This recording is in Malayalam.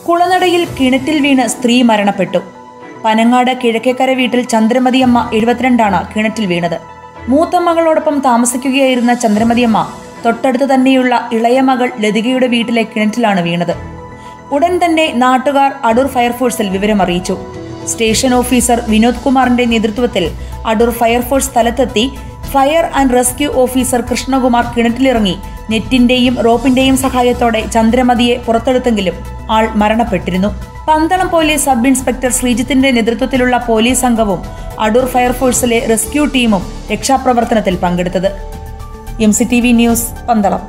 കുളനടയിൽ കിണറ്റിൽ വീണ് സ്ത്രീ മരണപ്പെട്ടു പനങ്ങാട് കിഴക്കേക്കര വീട്ടിൽ ചന്ദ്രമതിയമ്മ എഴുപത്തിരണ്ടാണ് കിണറ്റിൽ വീണത് മൂത്ത മകളോടൊപ്പം താമസിക്കുകയായിരുന്ന ചന്ദ്രമതിയമ്മ തൊട്ടടുത്ത് തന്നെയുള്ള ഇളയ മകൾ ലതികയുടെ വീട്ടിലെ കിണറ്റിലാണ് വീണത് ഉടൻ തന്നെ നാട്ടുകാർ അടൂർ ഫയർഫോഴ്സിൽ വിവരമറിയിച്ചു സ്റ്റേഷൻ ഓഫീസർ വിനോദ് കുമാറിന്റെ നേതൃത്വത്തിൽ അടൂർ ഫയർഫോഴ്സ് സ്ഥലത്തെത്തി fire and rescue officer Krishnakumar കിണറ്റിലിറങ്ങി നെറ്റിന്റെയും റോപ്പിന്റെയും സഹായത്തോടെ ചന്ദ്രമതിയെ പുറത്തെടുത്തെങ്കിലും ആൾ മരണപ്പെട്ടിരുന്നു പന്തളം പോലീസ് സബ് ഇൻസ്പെക്ടർ ശ്രീജിത്തിന്റെ നേതൃത്വത്തിലുള്ള പോലീസ് സംഘവും അടൂർ ഫയർഫോഴ്സിലെ റെസ്ക്യൂ ടീമും രക്ഷാപ്രവർത്തനത്തിൽ പങ്കെടുത്തത് M C T V news Pandalam